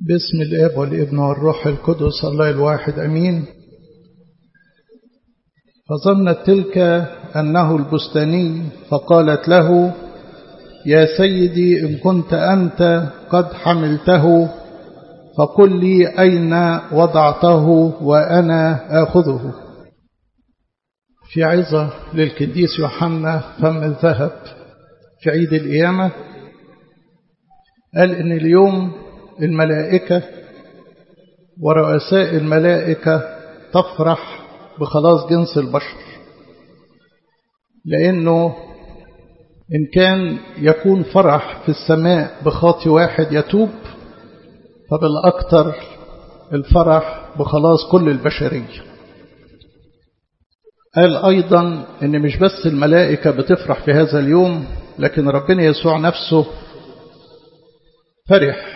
باسم الاب والابن والروح القدس الله الواحد امين فظنت تلك انه البستاني فقالت له يا سيدي ان كنت انت قد حملته فقل لي اين وضعته وانا اخذه في عظه للقديس يوحنا فم الذهب في عيد القيامه قال ان اليوم الملائكة ورؤساء الملائكة تفرح بخلاص جنس البشر لأنه إن كان يكون فرح في السماء بخاطي واحد يتوب فبالأكثر الفرح بخلاص كل البشرية قال أيضا إن مش بس الملائكة بتفرح في هذا اليوم لكن ربنا يسوع نفسه فرح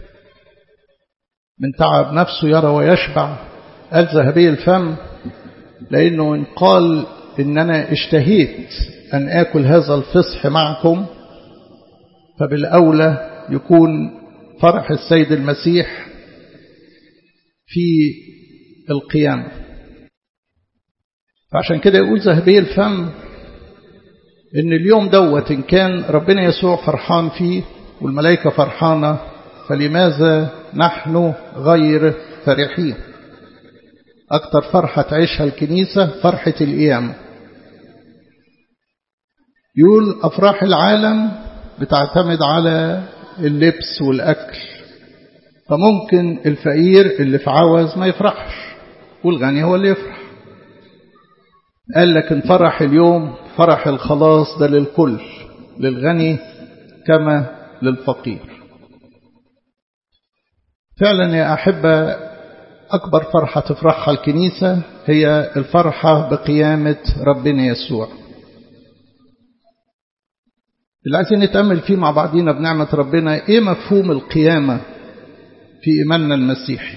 من تعب نفسه يرى ويشبع قال ذهبي الفم لأنه إن قال إن أنا اشتهيت أن آكل هذا الفصح معكم فبالأولى يكون فرح السيد المسيح في القيامة فعشان كده يقول ذهبي الفم إن اليوم دوت إن كان ربنا يسوع فرحان فيه والملائكة فرحانة فلماذا نحن غير فرحين أكثر فرحة تعيشها الكنيسة فرحة القيامة يقول أفراح العالم بتعتمد على اللبس والأكل فممكن الفقير اللي في عوز ما يفرحش والغني هو اللي يفرح قال لكن فرح اليوم فرح الخلاص ده للكل للغني كما للفقير فعلا يا أحبة أكبر فرحة تفرحها الكنيسة هي الفرحة بقيامة ربنا يسوع اللي عايزين نتأمل فيه مع بعضينا بنعمة ربنا إيه مفهوم القيامة في إيماننا المسيحي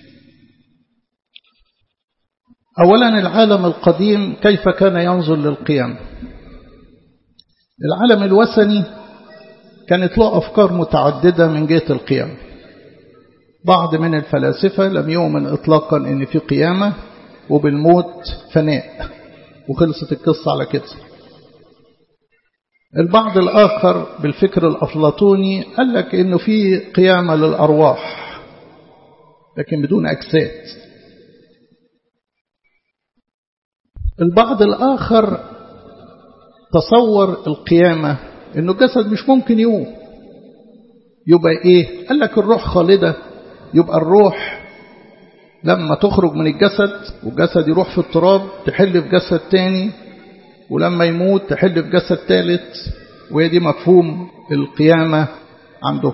أولا العالم القديم كيف كان ينظر للقيامة العالم الوثني كانت له أفكار متعددة من جهة القيامة بعض من الفلاسفة لم يؤمن إطلاقا أن في قيامة وبالموت فناء وخلصت القصة على كده البعض الآخر بالفكر الأفلاطوني قال لك أنه في قيامة للأرواح لكن بدون أجساد البعض الآخر تصور القيامة أنه الجسد مش ممكن يقوم يبقى إيه قال لك الروح خالدة يبقى الروح لما تخرج من الجسد والجسد يروح في التراب تحل في جسد تاني ولما يموت تحل في جسد ثالث وهي دي مفهوم القيامة عنده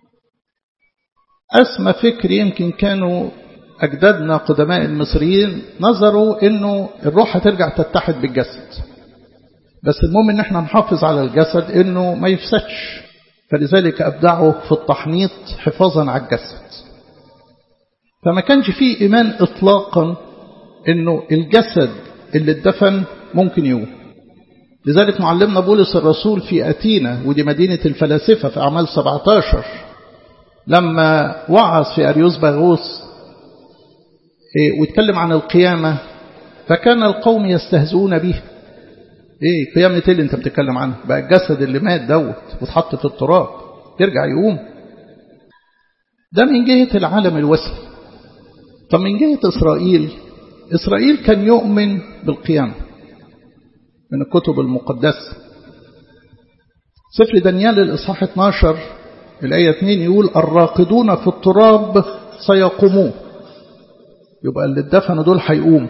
أسمى فكر يمكن كانوا أجدادنا قدماء المصريين نظروا أنه الروح هترجع تتحد بالجسد بس المهم أن احنا نحافظ على الجسد أنه ما يفسدش فلذلك أبدعوا في التحنيط حفاظا على الجسد فما كانش فيه إيمان إطلاقا أنه الجسد اللي اتدفن ممكن يقوم لذلك معلمنا بولس الرسول في أتينا ودي مدينة الفلاسفة في أعمال 17 لما وعظ في أريوس باغوس واتكلم عن القيامة فكان القوم يستهزئون به ايه قيامة ايه اللي انت بتتكلم عنها بقى الجسد اللي مات دوت واتحط في التراب يرجع يقوم ده من جهة العالم الوثني طب من جهة إسرائيل إسرائيل كان يؤمن بالقيامة من الكتب المقدسة سفر دانيال الإصحاح 12 الآية 2 يقول الراقدون في التراب سيقومون يبقى اللي اتدفنوا دول هيقوموا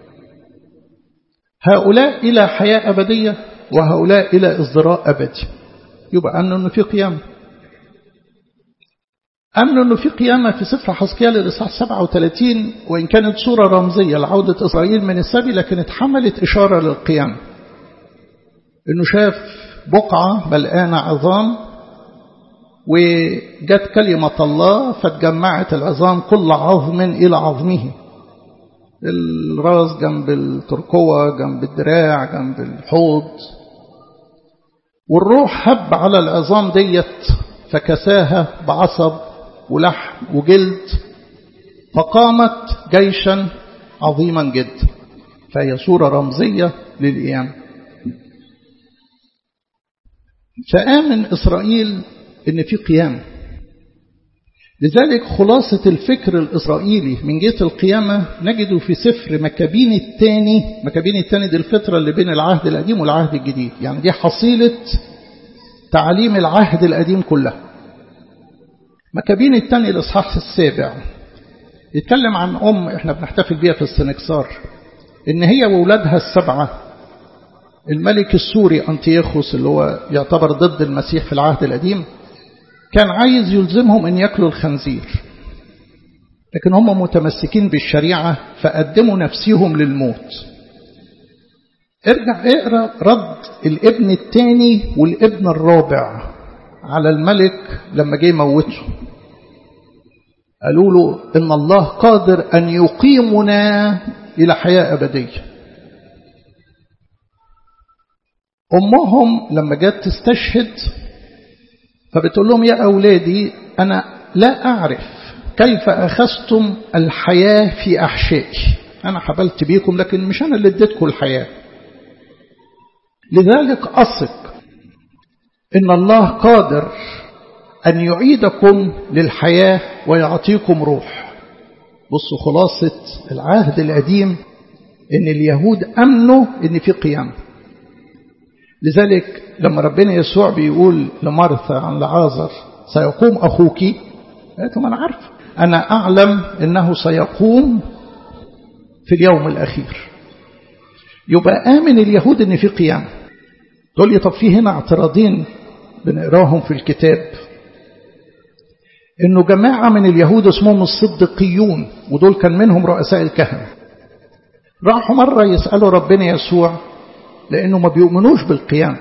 هؤلاء إلى حياة أبدية وهؤلاء إلى إصدراء أبدي يبقى أمن أنه في قيامة أمن أنه في قيامة في سفر حسكيال الإصحاح 37 وإن كانت صورة رمزية لعودة إسرائيل من السبي لكن اتحملت إشارة للقيامة أنه شاف بقعة ملقانة عظام وجت كلمة الله فتجمعت العظام كل عظم إلى عظمه الراس جنب التركوة جنب الدراع جنب الحوض والروح هب على العظام ديت فكساها بعصب ولحم وجلد فقامت جيشا عظيما جدا فهي صورة رمزية للقيامة فآمن إسرائيل إن في قيامة لذلك خلاصة الفكر الإسرائيلي من جهة القيامة نجده في سفر مكابين الثاني مكابين الثاني دي الفترة اللي بين العهد القديم والعهد الجديد يعني دي حصيلة تعاليم العهد القديم كلها مكابين الثاني الإصحاح السابع يتكلم عن أم احنا بنحتفل بيها في السنكسار إن هي وولادها السبعة الملك السوري أنتيوخوس اللي هو يعتبر ضد المسيح في العهد القديم كان عايز يلزمهم أن يأكلوا الخنزير لكن هم متمسكين بالشريعة فقدموا نفسهم للموت ارجع اقرا رد الابن الثاني والابن الرابع على الملك لما جه يموته قالوا له ان الله قادر ان يقيمنا الى حياه ابديه امهم لما جت تستشهد فبتقول لهم يا اولادي انا لا اعرف كيف اخذتم الحياه في احشائي انا حبلت بيكم لكن مش انا اللي اديتكم الحياه لذلك أثق إن الله قادر أن يعيدكم للحياة ويعطيكم روح بصوا خلاصة العهد القديم إن اليهود أمنوا إن في قيامة لذلك لما ربنا يسوع بيقول لمرثا عن لعازر سيقوم أخوك قالت له ما أنا عارف أنا أعلم إنه سيقوم في اليوم الأخير يبقى آمن اليهود إن في قيامة تقول لي طب في هنا اعتراضين بنقراهم في الكتاب انه جماعة من اليهود اسمهم الصدقيون ودول كان منهم رؤساء الكهنة راحوا مرة يسألوا ربنا يسوع لأنه ما بيؤمنوش بالقيامة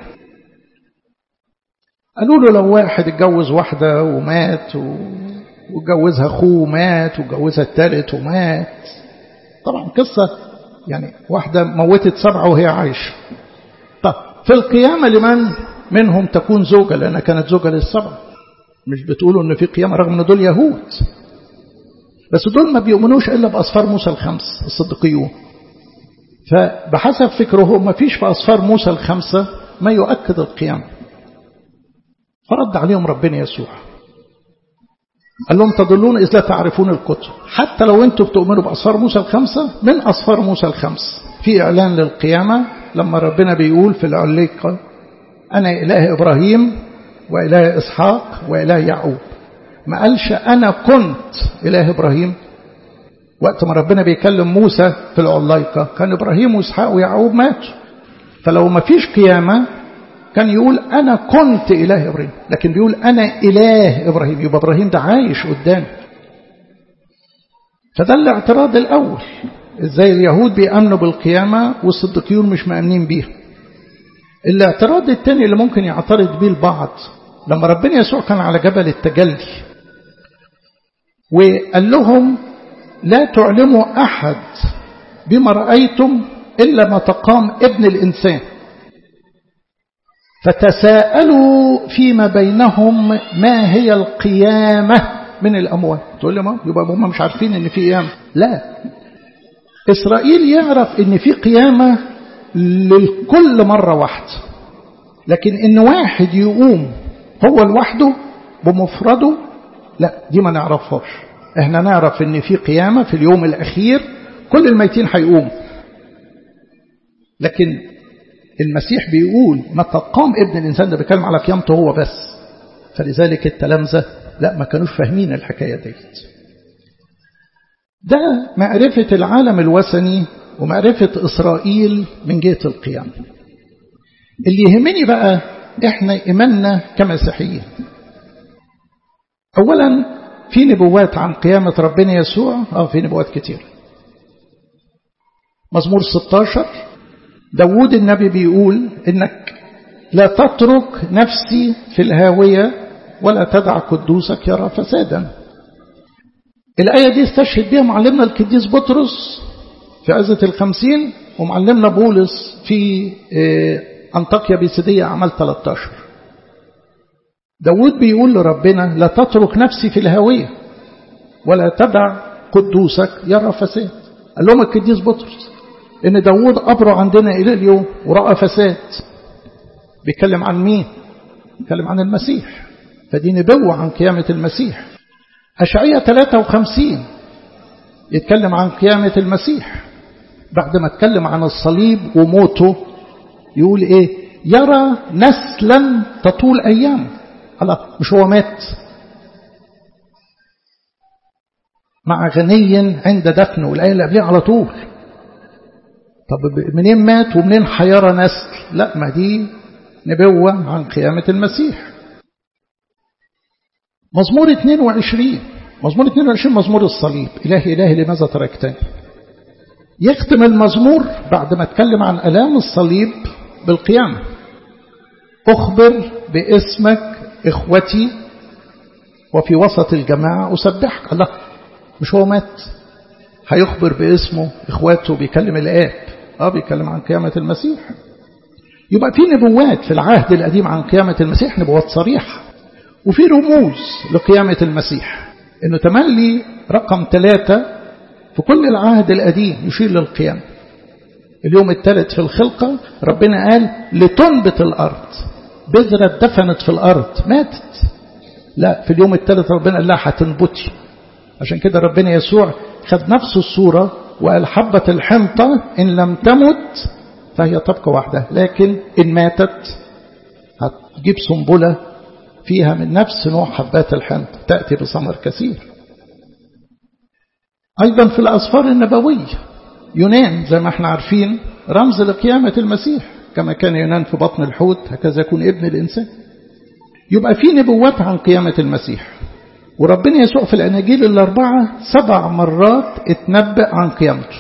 قالوا له لو واحد اتجوز واحدة ومات وجوزها أخوه ومات وجوزها الثالث ومات طبعا قصة يعني واحدة موتت سبعة وهي عايشة طب في القيامة لمن منهم تكون زوجة لأنها كانت زوجة للسبعة مش بتقولوا ان في قيامة رغم ان دول يهود بس دول ما بيؤمنوش إلا بأصفار موسى الخمس الصديقيون فبحسب فكرهم ما فيش في أصفار موسى الخمسة ما يؤكد القيامة فرد عليهم ربنا يسوع قال لهم تضلون إذ لا تعرفون الكتب حتى لو أنتم بتؤمنوا بأصفار موسى الخمسة من أصفار موسى الخمس في إعلان للقيامة لما ربنا بيقول في العليقة أنا إله إبراهيم وإله إسحاق وإله يعقوب ما قالش أنا كنت إله إبراهيم وقت ما ربنا بيكلم موسى في العلايقة كان إبراهيم وإسحاق ويعقوب ماتوا فلو ما فيش قيامة كان يقول أنا كنت إله إبراهيم لكن بيقول أنا إله إبراهيم يبقى إبراهيم ده عايش قدامي فده الاعتراض الأول إزاي اليهود بيأمنوا بالقيامة والصديقيون مش مأمنين بيها الاعتراض الثاني اللي ممكن يعترض به البعض لما ربنا يسوع كان على جبل التجلي وقال لهم لا تعلموا أحد بما رأيتم إلا ما تقام ابن الإنسان فتساءلوا فيما بينهم ما هي القيامة من الأموات تقول لي ما يبقى هم مش عارفين ان في قيامة لا إسرائيل يعرف ان في قيامة للكل مرة واحدة لكن ان واحد يقوم هو لوحده بمفرده لا دي ما نعرفهاش احنا نعرف ان في قيامة في اليوم الاخير كل الميتين هيقوموا لكن المسيح بيقول متى قام ابن الانسان ده بيتكلم على قيامته هو بس فلذلك التلامذة لا ما كانوش فاهمين الحكاية ديت ده معرفة العالم الوثني ومعرفة إسرائيل من جهة القيامة اللي يهمني بقى احنا إيماننا كمسيحيين أولا في نبوات عن قيامة ربنا يسوع اه في نبوات كتير مزمور 16 داود النبي بيقول انك لا تترك نفسي في الهاوية ولا تدع قدوسك يرى فسادا الآية دي استشهد بها معلمنا القديس بطرس في عزة الخمسين ومعلمنا بولس في أنطاكيا بيسيدية عمل 13 داود بيقول لربنا لا تترك نفسي في الهوية ولا تدع قدوسك يرى فساد قال لهم القديس بطرس ان داود أبرع عندنا إلى اليوم ورأى فساد بيتكلم عن مين بيتكلم عن المسيح فدي نبوة عن قيامة المسيح أشعية 53 يتكلم عن قيامة المسيح بعد ما اتكلم عن الصليب وموته يقول ايه يرى نسلا تطول ايام الله مش هو مات مع غني عند دفنه الآية اللي قبلها على طول طب منين مات ومنين حيرى نسل لا ما دي نبوة عن قيامة المسيح مزمور 22 مزمور 22 مزمور الصليب إلهي إلهي لماذا تركتني يختم المزمور بعد ما اتكلم عن ألام الصليب بالقيامة أخبر باسمك إخوتي وفي وسط الجماعة أسبحك الله مش هو مات هيخبر باسمه إخواته بيكلم الآب آه بيكلم عن قيامة المسيح يبقى في نبوات في العهد القديم عن قيامة المسيح نبوات صريحة وفي رموز لقيامة المسيح انه تملي رقم ثلاثة في كل العهد القديم يشير للقيامة اليوم الثالث في الخلقة ربنا قال لتنبت الأرض بذرة دفنت في الأرض ماتت لا في اليوم الثالث ربنا قال لها هتنبتي عشان كده ربنا يسوع خد نفس الصورة وقال حبة الحنطة إن لم تمت فهي تبقى وحدها لكن إن ماتت هتجيب سنبلة فيها من نفس نوع حبات الحنطة تأتي بثمر كثير أيضا في الأسفار النبوية يونان زي ما احنا عارفين رمز لقيامة المسيح كما كان يونان في بطن الحوت هكذا يكون ابن الإنسان يبقى في نبوات عن قيامة المسيح وربنا يسوع في الأناجيل الأربعة سبع مرات اتنبأ عن قيامته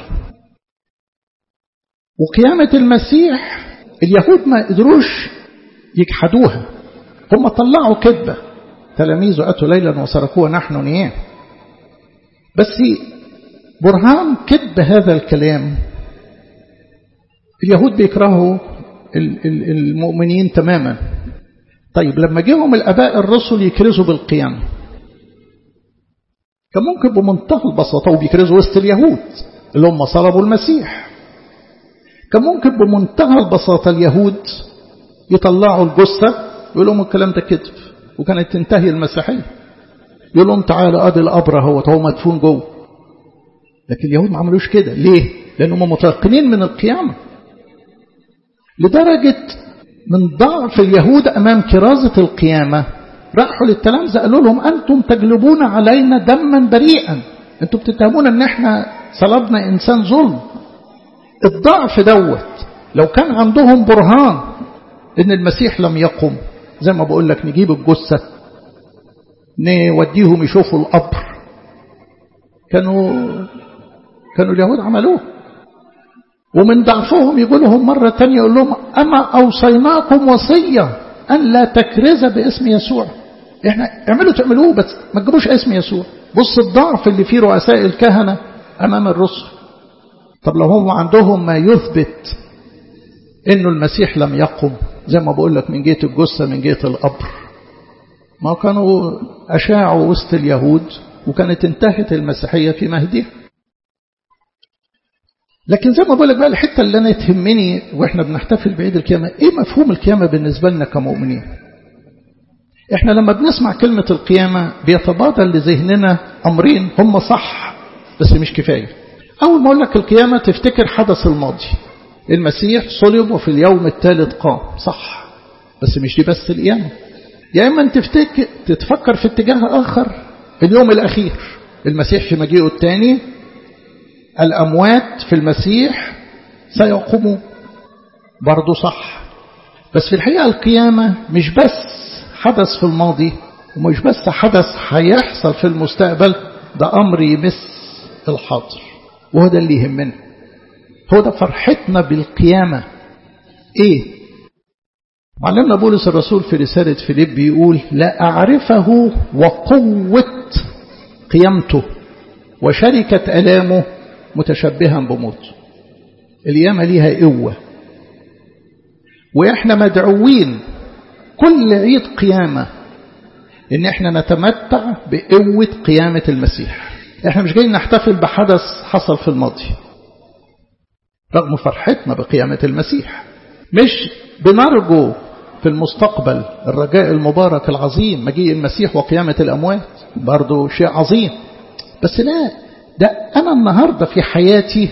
وقيامة المسيح اليهود ما قدروش يجحدوها هم طلعوا كذبة تلاميذه أتوا ليلا وسرقوه نحن نيام بس برهان كذب هذا الكلام اليهود بيكرهوا المؤمنين تماما طيب لما جيهم الأباء الرسل يكرزوا بالقيامة كان ممكن بمنتهى البساطة وبيكرزوا وسط اليهود اللي هم صلبوا المسيح كان ممكن بمنتهى البساطة اليهود يطلعوا الجثة يقول لهم الكلام ده كذب وكانت تنتهي المسيحية يقول لهم تعالى ادي القبر اهو هو مدفون جوه لكن اليهود ما عملوش كده ليه؟ لأنهم متيقنين من القيامة لدرجة من ضعف اليهود أمام كرازة القيامة راحوا للتلامذة قالوا لهم أنتم تجلبون علينا دما بريئا أنتم بتتهمون أن احنا صلبنا إنسان ظلم الضعف دوت لو كان عندهم برهان أن المسيح لم يقم زي ما بقول لك نجيب الجثة نوديهم يشوفوا القبر كانوا كانوا اليهود عملوه ومن ضعفهم يقول لهم مرة تانية يقول لهم أما أوصيناكم وصية أن لا تكرز باسم يسوع احنا اعملوا تعملوه بس ما تجيبوش اسم يسوع بص الضعف اللي فيه رؤساء الكهنة أمام الرسل طب لو هم عندهم ما يثبت انه المسيح لم يقم زي ما بقول لك من جهة الجثة من جهة القبر ما كانوا أشاعوا وسط اليهود وكانت انتهت المسيحية في مهدها لكن زي ما بقول لك بقى الحته اللي انا تهمني واحنا بنحتفل بعيد القيامه ايه مفهوم القيامه بالنسبه لنا كمؤمنين احنا لما بنسمع كلمه القيامه بيتبادر لذهننا امرين هم صح بس مش كفايه اول ما اقول لك القيامه تفتكر حدث الماضي المسيح صلب وفي اليوم الثالث قام صح بس مش دي بس القيامه يا اما تفتكر تتفكر في اتجاه اخر اليوم الاخير المسيح في مجيئه الثاني الأموات في المسيح سيقوموا برضو صح بس في الحقيقة القيامة مش بس حدث في الماضي ومش بس حدث هيحصل في المستقبل ده أمر يمس الحاضر وهو ده اللي يهمنا هو ده فرحتنا بالقيامة ايه معلمنا بولس الرسول في رسالة فيليب بيقول لا أعرفه وقوة قيامته وشركة ألامه متشبها بموت القيامة ليها قوة وإحنا مدعوين كل عيد قيامة ان احنا نتمتع بقوة قيامة المسيح احنا مش جايين نحتفل بحدث حصل في الماضي رغم فرحتنا بقيامة المسيح مش بنرجو في المستقبل الرجاء المبارك العظيم مجيء المسيح وقيامة الأموات برضو شيء عظيم بس لا ده أنا النهاردة في حياتي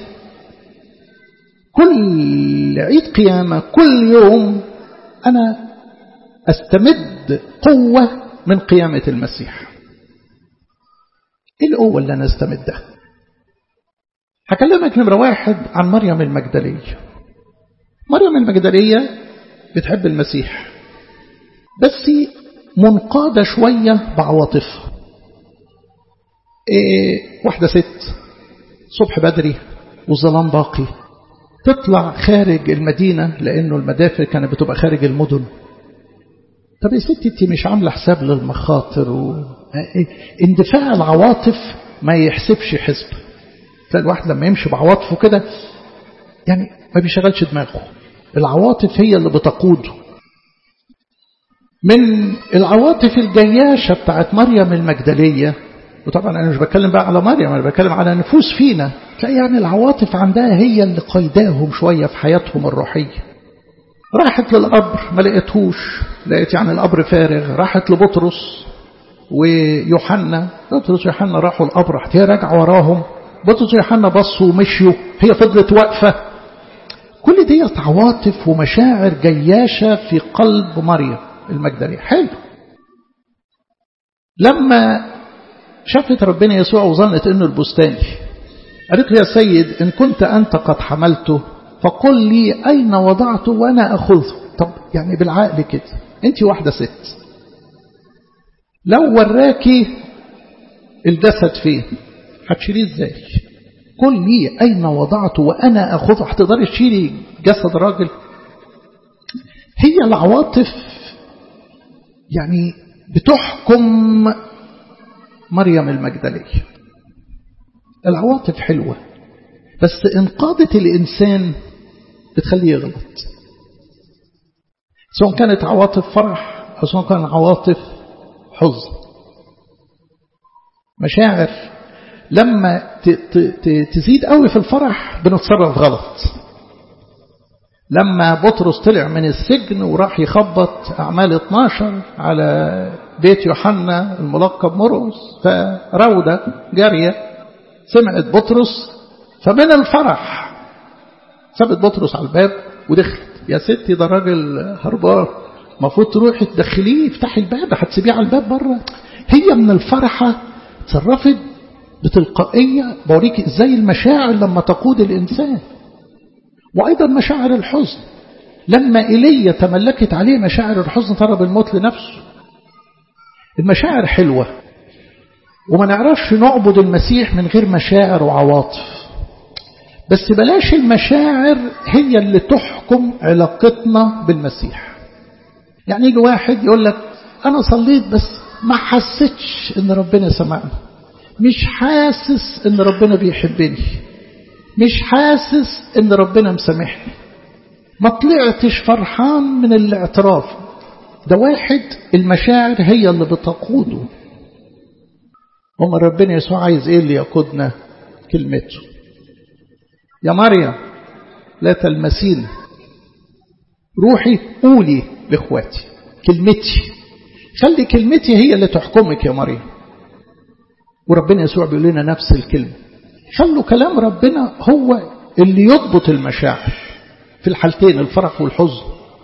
كل عيد قيامة كل يوم أنا أستمد قوة من قيامة المسيح إيه القوة اللي أنا أستمدها هكلمك نمرة واحد عن مريم المجدلية مريم المجدلية بتحب المسيح بس منقادة شوية بعواطفها إيه واحدة ست صبح بدري والظلام باقي تطلع خارج المدينة لأنه المدافع كانت بتبقى خارج المدن طب يا ستي انت مش عاملة حساب للمخاطر و... اندفاع العواطف ما يحسبش حسب تلاقي الواحد لما يمشي بعواطفه كده يعني ما بيشغلش دماغه العواطف هي اللي بتقوده من العواطف الجياشة بتاعت مريم المجدلية وطبعا أنا مش بتكلم بقى على مريم أنا بتكلم على نفوس فينا تلاقي يعني العواطف عندها هي اللي قيداهم شوية في حياتهم الروحية راحت للقبر ما لقيتهوش لقيت يعني القبر فارغ راحت لبطرس ويوحنا بطرس ويوحنا راحوا القبر هي راجعة وراهم بطرس ويوحنا بصوا ومشيوا هي فضلت واقفة كل دي عواطف ومشاعر جياشة في قلب مريم المجدلية حلو لما شافت ربنا يسوع وظنت انه البستاني قالت له يا سيد ان كنت انت قد حملته فقل لي اين وضعته وانا اخذه طب يعني بالعقل كده انت واحده ست لو وراكي الجسد فين هتشيليه ازاي قل لي اين وضعته وانا اخذه هتقدري تشيلي جسد راجل هي العواطف يعني بتحكم مريم المجدلية العواطف حلوة بس إن قادت الإنسان بتخليه يغلط سواء كانت عواطف فرح أو سواء كانت عواطف حزن مشاعر لما تزيد قوي في الفرح بنتصرف غلط لما بطرس طلع من السجن وراح يخبط أعمال 12 على بيت يوحنا الملقب مرقس فراودة جارية سمعت بطرس فمن الفرح سابت بطرس على الباب ودخلت يا ستي ده راجل هربان المفروض تروحي تدخليه افتحي الباب هتسيبيه على الباب بره هي من الفرحة تصرفت بتلقائية بوريك ازاي المشاعر لما تقود الإنسان وأيضا مشاعر الحزن لما إيليا تملكت عليه مشاعر الحزن طلب الموت لنفسه المشاعر حلوة وما نعرفش نعبد المسيح من غير مشاعر وعواطف بس بلاش المشاعر هي اللي تحكم علاقتنا بالمسيح يعني يجي واحد يقول لك أنا صليت بس ما حسيتش إن ربنا سمعني مش حاسس إن ربنا بيحبني مش حاسس إن ربنا مسامحني ما طلعتش فرحان من الاعتراف ده واحد المشاعر هي اللي بتقوده هم ربنا يسوع عايز ايه اللي يقودنا كلمته يا مريم لا تلمسيني روحي قولي لاخواتي كلمتي خلي كلمتي هي اللي تحكمك يا مريم وربنا يسوع بيقول لنا نفس الكلمة خلوا كلام ربنا هو اللي يضبط المشاعر في الحالتين الفرح والحزن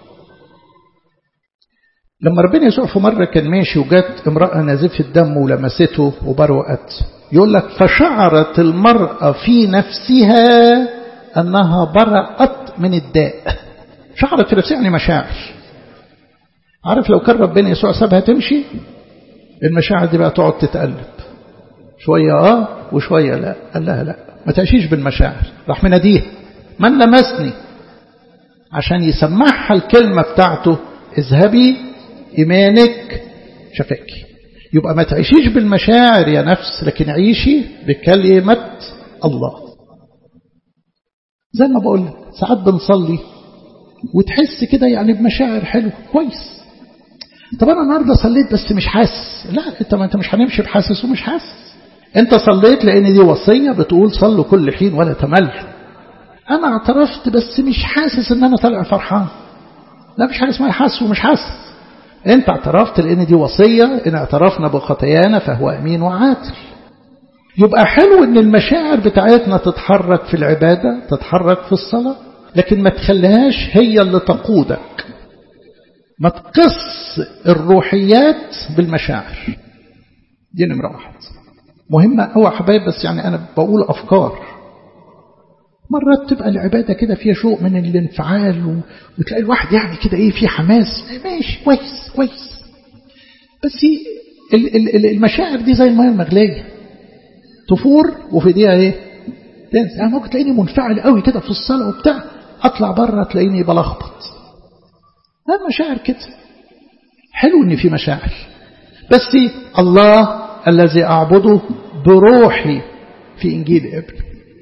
لما ربنا يسوع في مرة كان ماشي وجات امرأة نازفة الدم ولمسته وبرؤت يقول لك فشعرت المرأة في نفسها أنها برأت من الداء شعرت في نفسها يعني مشاعر عارف لو كان ربنا يسوع سابها تمشي المشاعر دي بقى تقعد تتقلب شوية اه وشوية لا قال لها لا ما تعيشيش بالمشاعر راح مناديها من لمسني عشان يسمعها الكلمة بتاعته اذهبي إيمانك شفاكي يبقى ما تعيشيش بالمشاعر يا نفس لكن عيشي بكلمة الله زي ما بقول ساعات بنصلي وتحس كده يعني بمشاعر حلوة كويس طب انا النهارده صليت بس مش حاسس لا انت ما انت مش هنمشي بحاسس ومش حاسس انت صليت لان دي وصيه بتقول صلوا كل حين ولا تمل انا اعترفت بس مش حاسس ان انا طالع فرحان لا مش حاجه اسمها حاسس ومش حاسس انت اعترفت لان دي وصيه ان اعترفنا بخطايانا فهو امين وعادل يبقى حلو ان المشاعر بتاعتنا تتحرك في العباده تتحرك في الصلاه لكن ما تخليهاش هي اللي تقودك ما تقص الروحيات بالمشاعر دي نمرة واحد مهمة أوي يا حبايب بس يعني أنا بقول أفكار مرات تبقى العبادة كده فيها شوق من الانفعال و... وتلاقي الواحد يعني كده إيه في حماس ماشي كويس كويس بس ال... ال... المشاعر دي زي المياه المغلية تفور وفي ايديها ايه تنسى يعني ممكن تلاقيني منفعل قوي كده في الصلاة وبتاع اطلع بره تلاقيني بلخبط لا مشاعر كده حلو ان في مشاعر بس الله الذي اعبده بروحي في انجيل ابن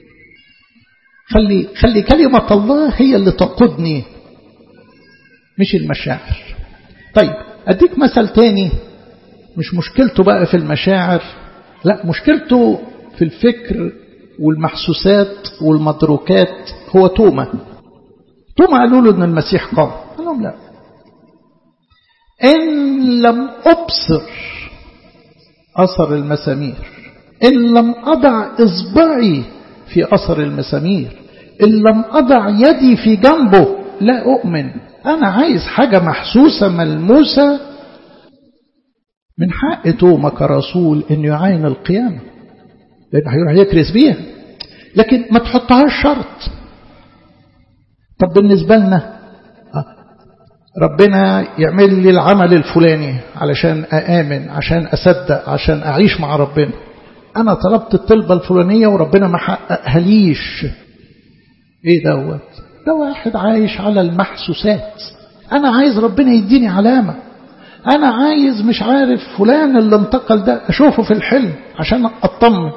خلي خلي كلمة الله هي اللي تقودني مش المشاعر طيب اديك مثل تاني مش مشكلته بقى في المشاعر لا مشكلته في الفكر والمحسوسات والمدروكات هو توما توما قالوا له ان المسيح قام قال لهم لا إن لم أبصر أثر المسامير إن لم أضع إصبعي في أثر المسامير إن لم أضع يدي في جنبه لا أؤمن أنا عايز حاجة محسوسة ملموسة من حق توما كرسول إنه يعاين القيامة لأنه هيروح يكرس بيها لكن ما تحطهاش شرط طب بالنسبة لنا ربنا يعمل لي العمل الفلاني علشان أآمن عشان أصدق عشان أعيش مع ربنا أنا طلبت الطلبة الفلانية وربنا ما حققها ليش إيه دوت ده واحد عايش على المحسوسات أنا عايز ربنا يديني علامة أنا عايز مش عارف فلان اللي انتقل ده أشوفه في الحلم عشان أطمن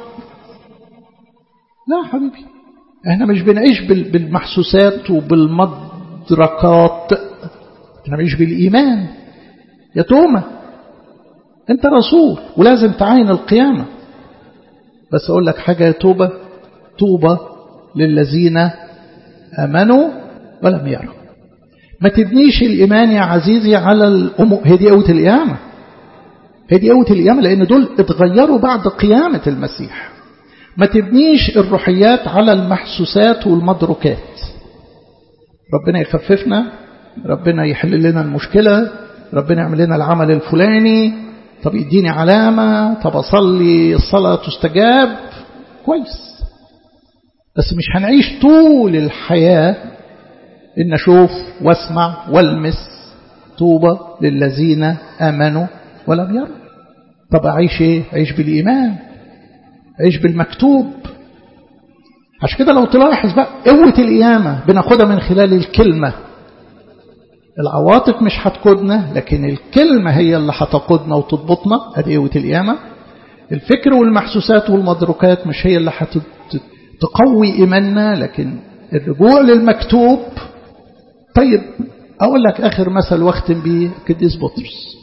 لا حبيبي احنا مش بنعيش بالمحسوسات وبالمدركات احنا بنعيش بالإيمان يا توما انت رسول ولازم تعاين القيامة بس أقول لك حاجة يا توبة توبة للذين أمنوا ولم يروا ما تبنيش الإيمان يا عزيزي على الأمور هي دي قوة القيامة هي دي قوة القيامة لأن دول اتغيروا بعد قيامة المسيح ما تبنيش الروحيات على المحسوسات والمدركات ربنا يخففنا ربنا يحل لنا المشكلة ربنا يعمل لنا العمل الفلاني طب يديني علامة طب أصلي الصلاة تستجاب كويس بس مش هنعيش طول الحياة إن أشوف واسمع والمس طوبى للذين آمنوا ولم يروا طب أعيش إيه؟ أعيش بالإيمان أعيش بالمكتوب عشان كده لو تلاحظ بقى قوة القيامة بناخدها من خلال الكلمة العواطف مش هتقودنا لكن الكلمة هي اللي هتقودنا وتضبطنا ادي قوة القيامة الفكر والمحسوسات والمدركات مش هي اللي هتقوي إيماننا لكن الرجوع للمكتوب طيب أقول لك آخر مثل واختم بيه قديس بطرس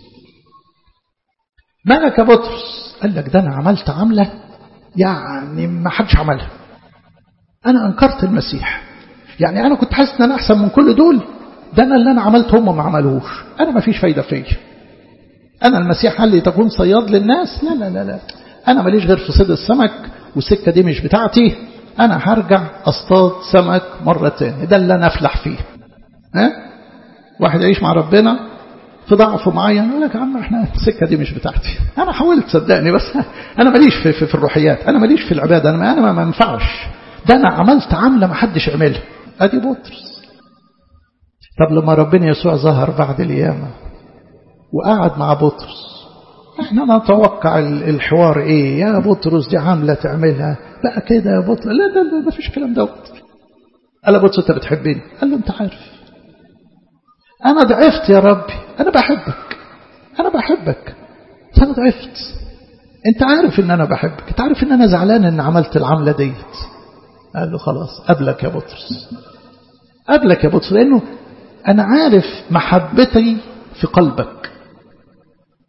مالك يا بطرس قال لك ده أنا عملت عملة يعني ما حدش عملها أنا أنكرت المسيح يعني أنا كنت حاسس أن أنا أحسن من كل دول ده أنا اللي أنا عملت هم ما عملوش أنا ما فيش فايدة فيا أنا المسيح قال لي تكون صياد للناس لا لا لا لا أنا ماليش غير في صيد السمك والسكة دي مش بتاعتي أنا هرجع أصطاد سمك مرة تاني ده اللي أنا أفلح فيه ها؟ واحد يعيش مع ربنا في ضعف معين يقول لك يا عم احنا السكه دي مش بتاعتي انا حاولت صدقني بس انا ماليش في, في, في الروحيات انا ماليش في العباده انا انا ما ينفعش ده انا عملت عمله ما حدش عملها ادي بطرس طب لما ربنا يسوع ظهر بعد القيامه وقعد مع بطرس احنا نتوقع الحوار ايه يا بطرس دي عامله تعملها بقى كده يا بطرس لا ده ده ما فيش كلام دوت قال له بطرس انت بتحبني قال له انت عارف أنا ضعفت يا ربي أنا بحبك أنا بحبك أنا ضعفت أنت عارف إن أنا بحبك أنت عارف إن أنا زعلان إن عملت العملة ديت قال له خلاص قبلك يا بطرس قبلك يا بطرس لأنه أنا عارف محبتي في قلبك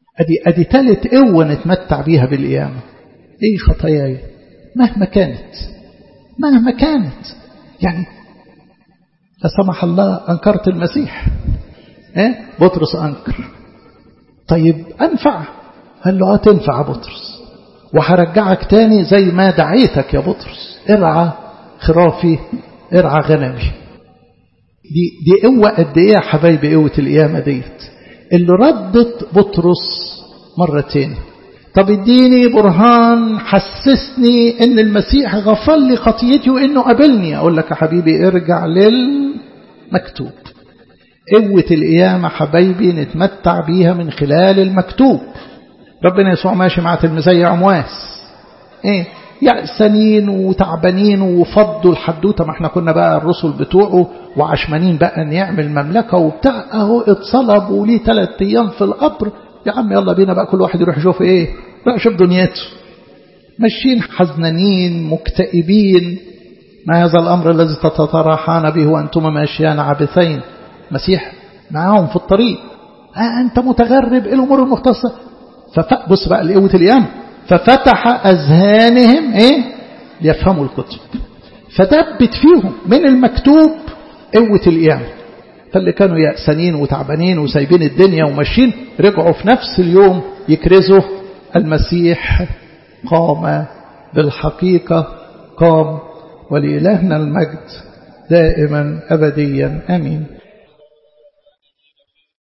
أدي, أدي تالت قوة نتمتع بيها بالقيامة إيه خطاياي مهما كانت مهما كانت يعني لا سمح الله أنكرت المسيح إيه؟ بطرس أنكر طيب أنفع قال له تنفع يا بطرس وهرجعك تاني زي ما دعيتك يا بطرس ارعى خرافي ارعى غنمي دي, دي قوة قد ايه يا حبايبي قوة القيامة ديت اللي ردت بطرس مرتين طب اديني برهان حسسني ان المسيح غفر لي خطيتي وانه قابلني اقول لك يا حبيبي ارجع للمكتوب قوة القيامة حبايبي نتمتع بيها من خلال المكتوب ربنا يسوع ماشي مع تلميذي عمواس ايه يأسنين وتعبانين وفضوا الحدوتة ما احنا كنا بقى الرسل بتوعه وعشمانين بقى ان يعمل مملكة وبتاع اهو اتصلب وليه ثلاث ايام في القبر يا عم يلا بينا بقى كل واحد يروح يشوف ايه بقى يشوف دنيته ماشيين حزنانين مكتئبين ما هذا الأمر الذي تتراحان به وأنتم ماشيان عابثين مسيح معاهم في الطريق آه أنت متغرب الأمور المختصة فبص بقى لقوة الأيام ففتح أذهانهم إيه ليفهموا الكتب فدبت فيهم من المكتوب قوة القيامة فاللي كانوا يأسانين وتعبانين وسايبين الدنيا وماشيين رجعوا في نفس اليوم يكرزوا المسيح قام بالحقيقة قام ولإلهنا المجد دائما أبديا أمين